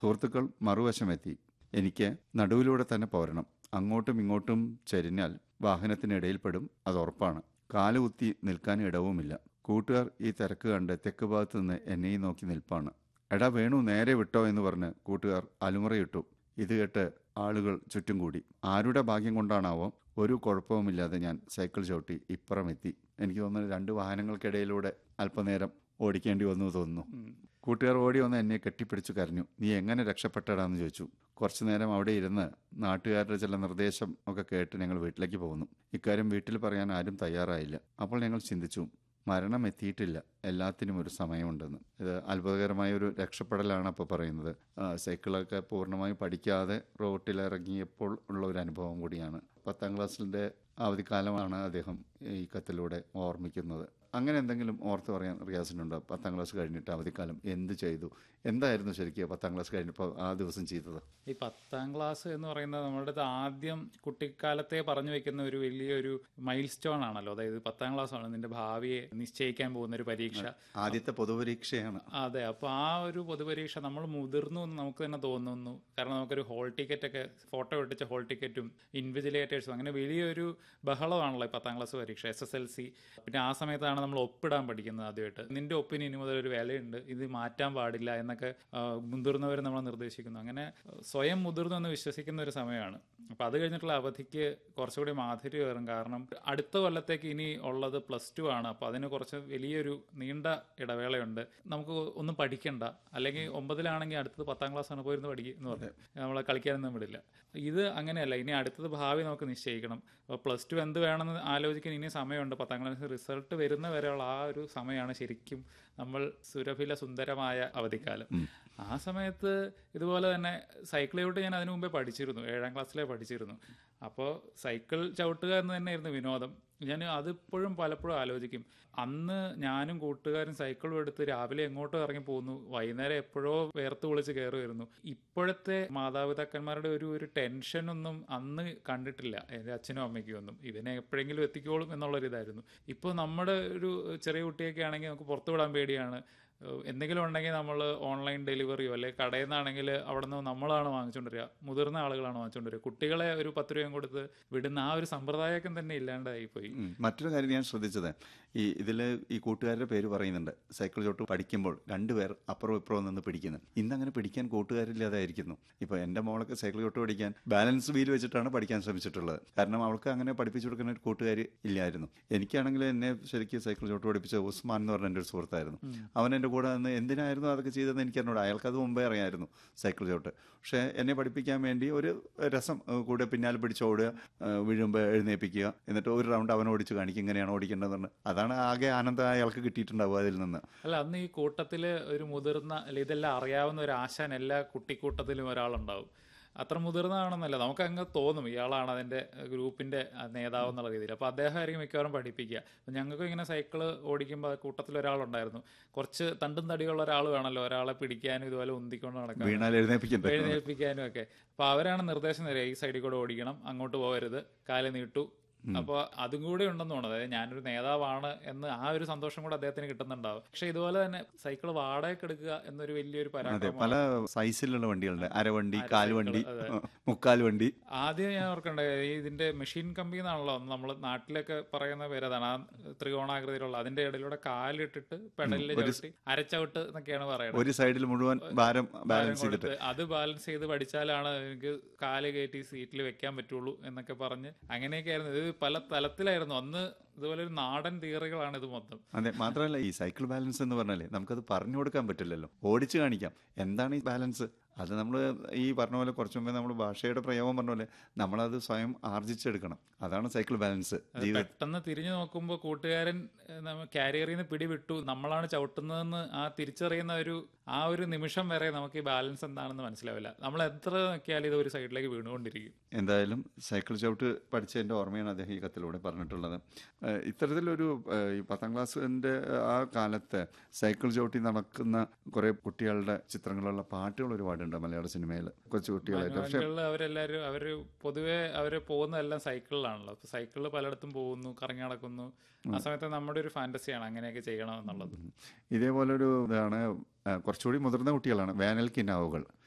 സുഹൃത്തുക്കൾ മറുവശമെത്തി എനിക്ക് നടുവിലൂടെ തന്നെ പോരണം അങ്ങോട്ടും ഇങ്ങോട്ടും ചരിഞ്ഞാൽ വാഹനത്തിനിടയിൽപ്പെടും അത് ഉറപ്പാണ് കാലുകുത്തി നിൽക്കാൻ ഇടവുമില്ല കൂട്ടുകാർ ഈ തിരക്ക് കണ്ട് തെക്ക് ഭാഗത്ത് നിന്ന് എന്നെയും നോക്കി നിൽപ്പാണ് എടാ വേണു നേരെ വിട്ടോ എന്ന് പറഞ്ഞ് കൂട്ടുകാർ അലുമുറയിട്ടു ഇത് കേട്ട് ആളുകൾ ചുറ്റും കൂടി ആരുടെ ഭാഗ്യം കൊണ്ടാണാവോ ഒരു കുഴപ്പവുമില്ലാതെ ഞാൻ സൈക്കിൾ ചവിട്ടി ഇപ്പുറം എത്തി എനിക്ക് തോന്നുന്നു രണ്ട് വാഹനങ്ങൾക്കിടയിലൂടെ അല്പനേരം ഓടിക്കേണ്ടി വന്നു തോന്നുന്നു കൂട്ടുകാർ ഓടി വന്ന് എന്നെ കെട്ടിപ്പിടിച്ചു കരഞ്ഞു നീ എങ്ങനെ രക്ഷപ്പെട്ടടാന്ന് ചോദിച്ചു കുറച്ചു നേരം അവിടെ ഇരുന്ന് നാട്ടുകാരുടെ ചില നിർദ്ദേശം ഒക്കെ കേട്ട് ഞങ്ങൾ വീട്ടിലേക്ക് പോകുന്നു ഇക്കാര്യം വീട്ടിൽ പറയാൻ ആരും തയ്യാറായില്ല അപ്പോൾ ഞങ്ങൾ ചിന്തിച്ചു മരണം എത്തിയിട്ടില്ല എല്ലാത്തിനും ഒരു സമയമുണ്ടെന്ന് ഇത് അത്ഭുതകരമായ ഒരു രക്ഷപ്പെടലാണ് അപ്പോൾ പറയുന്നത് ആ, സൈക്കിളൊക്കെ പൂർണ്ണമായും പഠിക്കാതെ റോട്ടിലിറങ്ങിയപ്പോൾ ഉള്ള ഒരു അനുഭവം കൂടിയാണ് പത്താം ക്ലാസ്സിൻ്റെ അവധിക്കാലമാണ് അദ്ദേഹം ഈ കത്തിലൂടെ ഓർമ്മിക്കുന്നത് അങ്ങനെ എന്തെങ്കിലും ഓർത്ത് പറയാൻ റിയാസിനുണ്ടോ പത്താം ക്ലാസ് കഴിഞ്ഞിട്ട് അവധിക്കാലം എന്ത് ചെയ്തു എന്തായിരുന്നു ശരിക്കും പത്താം ക്ലാസ് കഴിഞ്ഞപ്പോൾ ആ ദിവസം ചെയ്തത് ഈ പത്താം ക്ലാസ് എന്ന് പറയുന്നത് നമ്മുടെ അടുത്ത് ആദ്യം കുട്ടിക്കാലത്തെ പറഞ്ഞു വെക്കുന്ന ഒരു വലിയൊരു മൈൽ സ്റ്റോൺ ആണല്ലോ അതായത് പത്താം ക്ലാസ് ആണ് നിന്റെ ഭാവിയെ നിശ്ചയിക്കാൻ പോകുന്ന ഒരു പരീക്ഷ ആദ്യത്തെ പൊതുപരീക്ഷയാണ് അതെ അപ്പൊ ആ ഒരു പൊതുപരീക്ഷ നമ്മൾ മുതിർന്നു എന്ന് നമുക്ക് തന്നെ തോന്നുന്നു കാരണം നമുക്കൊരു ഹോൾ ടിക്കറ്റ് ഒക്കെ ഫോട്ടോ ഒട്ടിച്ച ഹോൾ ടിക്കറ്റും ഇൻവിജിലേറ്റേഴ്സും അങ്ങനെ വലിയൊരു ബഹളമാണല്ലോ ഈ പത്താം ക്ലാസ് പരീക്ഷ എസ് എസ് എൽ സി പിന്നെ ആ സമയത്താണ് നമ്മൾ ഒപ്പിടാൻ പഠിക്കുന്നത് ആദ്യമായിട്ട് നിന്റെ ഒപ്പിന് ഇനി മുതൽ ഒരു വിലയുണ്ട് ഇത് മാറ്റാൻ പാടില്ല എന്നൊക്കെ മുതിർന്നവർ നമ്മളെ നിർദ്ദേശിക്കുന്നു അങ്ങനെ ആ, സ്വയം മുതിർന്നു എന്ന് വിശ്വസിക്കുന്ന ഒരു സമയമാണ് അപ്പൊ അത് കഴിഞ്ഞിട്ടുള്ള അവധിക്ക് കുറച്ചുകൂടി മാധുര്യം കയറും കാരണം അടുത്ത കൊല്ലത്തേക്ക് ഇനി ഉള്ളത് പ്ലസ് ടു ആണ് അപ്പൊ അതിന് കുറച്ച് വലിയൊരു നീണ്ട ഇടവേളയുണ്ട് നമുക്ക് ഒന്നും പഠിക്കണ്ട അല്ലെങ്കിൽ ഒമ്പതിലാണെങ്കിൽ അടുത്തത് പത്താം ക്ലാസ് ആണ് പോയിരുന്ന് പഠിക്കുക എന്ന് പറഞ്ഞു നമ്മളെ കളിക്കാനൊന്നും വിടില്ല ഇത് അങ്ങനെയല്ല ഇനി അടുത്തത് ഭാവി നമുക്ക് നിശ്ചയിക്കണം അപ്പോൾ പ്ലസ് ടു എന്ത് വേണമെന്ന് ആലോചിക്കാൻ ഇനി സമയമുണ്ട് പത്താം ക്ലാസ് റിസൾട്ട് വരുന്ന വരെയുള്ള ആ ഒരു സമയമാണ് ശരിക്കും നമ്മൾ സുരഭില സുന്ദരമായ അവധിക്കാലം ആ സമയത്ത് ഇതുപോലെ തന്നെ സൈക്കിൾ ചവിട്ട് ഞാൻ അതിനു മുമ്പേ പഠിച്ചിരുന്നു ഏഴാം ക്ലാസ്സിലേ പഠിച്ചിരുന്നു അപ്പോൾ സൈക്കിൾ ചവിട്ടുക എന്ന് തന്നെയായിരുന്നു വിനോദം ഞാൻ അതിപ്പോഴും പലപ്പോഴും ആലോചിക്കും അന്ന് ഞാനും കൂട്ടുകാരും സൈക്കിളും എടുത്ത് രാവിലെ എങ്ങോട്ടോ ഇറങ്ങി പോകുന്നു വൈകുന്നേരം എപ്പോഴോ വേർത്ത് വിളിച്ച് കയറുമായിരുന്നു ഇപ്പോഴത്തെ മാതാപിതാക്കന്മാരുടെ ഒരു ഒരു ടെൻഷനൊന്നും അന്ന് കണ്ടിട്ടില്ല എൻ്റെ അച്ഛനും അമ്മയ്ക്കും ഒന്നും ഇതിനെ എപ്പോഴെങ്കിലും എത്തിക്കോളും എന്നുള്ളൊരിതായിരുന്നു ഇപ്പോൾ നമ്മുടെ ഒരു ചെറിയ കുട്ടിയൊക്കെ ആണെങ്കിൽ നമുക്ക് പുറത്തു വിടാൻ പേടിയാണ് ഏഹ് എന്തെങ്കിലും ഉണ്ടെങ്കിൽ നമ്മൾ ഓൺലൈൻ ഡെലിവറിയോ അല്ലെങ്കിൽ കടയിൽ നിന്നാണെങ്കിൽ അവിടെ നിന്ന് നമ്മളാണ് വാങ്ങിച്ചുകൊണ്ടിരിക്കുക മുതിർന്ന ആളുകളാണ് വാങ്ങിച്ചുകൊണ്ടിരിക്കുക കുട്ടികളെ ഒരു പത്ത് രൂപയും കൊടുത്ത് വിടുന്ന ആ ഒരു സമ്പ്രദായമൊക്കെ തന്നെ ഇല്ലാണ്ടായി പോയി ഉം. മറ്റൊരു കാര്യം ഞാൻ ശ്രദ്ധിച്ചത് ഈ ഇതിൽ ഈ കൂട്ടുകാരുടെ പേര് പറയുന്നുണ്ട് സൈക്കിൾ ചോട്ട് പഠിക്കുമ്പോൾ രണ്ടുപേർ അപ്പുറവും ഇപ്പുറവും നിന്ന് പിടിക്കുന്നു ഇന്നങ്ങനെ പിടിക്കാൻ കൂട്ടുകാരില്ലാതായിരിക്കുന്നു ഇപ്പോൾ എൻ്റെ മോളൊക്കെ സൈക്കിൾ ചോട്ട് പഠിക്കാൻ ബാലൻസ് വീൽ വെച്ചിട്ടാണ് പഠിക്കാൻ ശ്രമിച്ചിട്ടുള്ളത് കാരണം അവൾക്ക് അങ്ങനെ പഠിപ്പിച്ചു കൊടുക്കുന്ന ഒരു കൂട്ടുകാരി ഇല്ലായിരുന്നു എനിക്കാണെങ്കിൽ എന്നെ ശരിക്കും സൈക്കിൾ ചോട്ട് പഠിപ്പിച്ച ഉസ്മാൻ എന്ന് പറഞ്ഞ എൻ്റെ ഒരു സുഹൃത്തായിരുന്നു അവൻ എൻ്റെ കൂടെ നിന്ന് എന്തിനായിരുന്നു അതൊക്കെ ചെയ്തതെന്ന് എനിക്ക് എന്നോട് അയാൾക്കത് മുമ്പേ അറിയായിരുന്നു സൈക്കിൾ ചോട്ട് പക്ഷേ എന്നെ പഠിപ്പിക്കാൻ വേണ്ടി ഒരു രസം ഏഹ്, കൂടെ പിന്നാലെ പിടിച്ച് ഓടുക ഏഹ്, വീഴുമ്പോൾ എഴുന്നേൽപ്പിക്കുക എന്നിട്ട് ഒരു റൗണ്ട് അവൻ ഓടിച്ച് കാണിക്കും ഇങ്ങനെയാണ് ഓടിക്കേണ്ടതെന്ന് അതാണ് ആകെ ആനന്ദം അയാൾക്ക് കിട്ടിയിട്ടുണ്ടാവുക അതിൽ നിന്ന് അല്ല അന്ന് ഈ കൂട്ടത്തിൽ ഒരു മുതിർന്ന അല്ല ഇതെല്ലാം അറിയാവുന്ന ഒരു ആശാൻ എല്ലാ കുട്ടിക്കൂട്ടത്തിലും ഒരാളുണ്ടാവും അത്ര മുതിർന്നതാണെന്നല്ല നമുക്ക് അങ്ങ് തോന്നും ഇയാളാണ് അതിന്റെ ഗ്രൂപ്പിന്റെ നേതാവ് എന്നുള്ള രീതിയിൽ അപ്പോൾ അദ്ദേഹമായിരിക്കും മിക്കവാറും പഠിപ്പിക്കുക അപ്പം ഞങ്ങൾക്ക് ഇങ്ങനെ സൈക്കിള് ഓടിക്കുമ്പോൾ കൂട്ടത്തിൽ ഒരാളുണ്ടായിരുന്നു കുറച്ച് തണ്ടും തടിയുള്ള ഒരാൾ വേണമല്ലോ ഒരാളെ പിടിക്കാനും ഇതുപോലെ ഉന്തിക്കൊണ്ട് നടക്കാൻ വീണാൽ എഴുന്നേൽപ്പിക്കണ്ടേ എഴുന്നേൽപ്പിക്കാനും ഒക്കെ അപ്പൊ അവരാണ് നിർദ്ദേശം തരിക ഈ സൈഡിൽ കൂടെ ഓടിക്കണം അങ്ങോട്ട് പോകരുത് കാല് നീട്ടു അപ്പോൾ അതും കൂടെ ഉണ്ടെന്ന് തോന്നുന്നു അതായത് ഞാനൊരു നേതാവാണ് എന്ന് ആ ഒരു സന്തോഷം കൂടെ അദ്ദേഹത്തിന് കിട്ടുന്നുണ്ടാവും പക്ഷെ ഇതുപോലെ തന്നെ സൈക്കിൾ വാടകയ്ക്ക് എടുക്കുക എന്നൊരു വലിയൊരു അതെ പരാക്രമം പല സൈസിലുള്ള വണ്ടികളുണ്ട് അരവണ്ടി കാൽവണ്ടി അതെ. മുക്കാൽ വണ്ടി ആദ്യം ഞാൻ ഓർക്കണ്ടേ ഈ ഇതിന്റെ മെഷീൻ കമ്പി എന്നാണല്ലോ നമ്മൾ നാട്ടിലൊക്കെ പറയുന്ന പേര് അതാണ് ആ ത്രികോണാകൃതിയിലുള്ള അതിന്റെ ഇടയിലൂടെ കാലിട്ടിട്ട് പെടലിൽ ചവിട്ടി അരച്ചവിട്ട് എന്നൊക്കെയാണ് പറയുന്നത് ഒരു സൈഡിൽ മുഴുവൻ ഭാരം ബാലൻസ് ചെയ്തിട്ട് കൊടുത്ത് അത് ബാലൻസ് ചെയ്ത് പഠിച്ചാലാണ് എനിക്ക് കാല് കയറ്റി സീറ്റിൽ വെക്കാൻ പറ്റുള്ളൂ എന്നൊക്കെ പറഞ്ഞ് അങ്ങനെയൊക്കെ ആയിരുന്നു ഇത് പല തലത്തിലായിരുന്നു അന്ന് ഇതുപോലെ ഒരു നാടൻ തിയറികളാണ് ഇത് മൊത്തം അതെ മാത്രമല്ല ഈ സൈക്കിൾ ബാലൻസ് എന്ന് പറഞ്ഞാലേ നമുക്കത് പറഞ്ഞു കൊടുക്കാൻ പറ്റില്ലല്ലോ ഓടിച്ചു കാണിക്കാം എന്താണ് ഈ ബാലൻസ് അത് നമ്മൾ ഈ പറഞ്ഞ പോലെ കുറച്ച് മുമ്പേ നമ്മൾ ഭാഷയുടെ പ്രയോഗം പറഞ്ഞ പോലെ നമ്മളത് സ്വയം ആർജിച്ചെടുക്കണം അതാണ് സൈക്കിൾ ബാലൻസ് ജീവിത പെട്ടെന്ന് തിരിഞ്ഞു നോക്കുമ്പോൾ കൂട്ടുകാരൻ കാരിയറിൽ നിന്ന് പിടിവിട്ടു നമ്മളാണ് ചവിട്ടുന്നതെന്ന് ആ തിരിച്ചറിയുന്ന ഒരു ആ ഒരു നിമിഷം വരെ നമുക്ക് ഈ ബാലൻസ് എന്താണെന്ന് മനസ്സിലാവില്ല നമ്മൾ എത്ര നോക്കിയാലും ഇത് ഒരു സൈഡിലേക്ക് വീണുകൊണ്ടിരിക്കും എന്തായാലും സൈക്കിൾ ചവിട്ട് പഠിച്ചതിൻ്റെ ഓർമ്മയാണ് അദ്ദേഹം ഈ കത്തിലൂടെ പറഞ്ഞിട്ടുള്ളത് ഏഹ് ഇത്തരത്തിലൊരു ഏഹ് ഈ പത്താം ക്ലാസ്സിൻ്റെ ആ കാലത്ത് സൈക്കിൾ ചവിട്ടി നടക്കുന്ന കുറേ കുട്ടികളുടെ ചിത്രങ്ങളുള്ള പാട്ടുകൾ ഒരുപാടുണ്ട് മലയാള സിനിമയിൽ കൊച്ചു കുട്ടികളായിട്ട് പക്ഷേ മാനുവലുകളിൽ അവരെല്ലാവരും അവർ പൊതുവെ അവർ പോകുന്നതെല്ലാം സൈക്കിളിലാണല്ലോ അപ്പൊ സൈക്കിളിൽ പലയിടത്തും പോകുന്നു കറങ്ങി നടക്കുന്നു ആ സമയത്ത് നമ്മുടെ ഒരു ഫാന്റസിയാണ് അങ്ങനെയൊക്കെ ചെയ്യണം എന്നുള്ളത് ഇതേപോലൊരു ഇതാണ് ആ, കുറച്ചുകൂടി മുതിർന്ന കുട്ടികളാണ് വേനൽ കിനാവുകൾ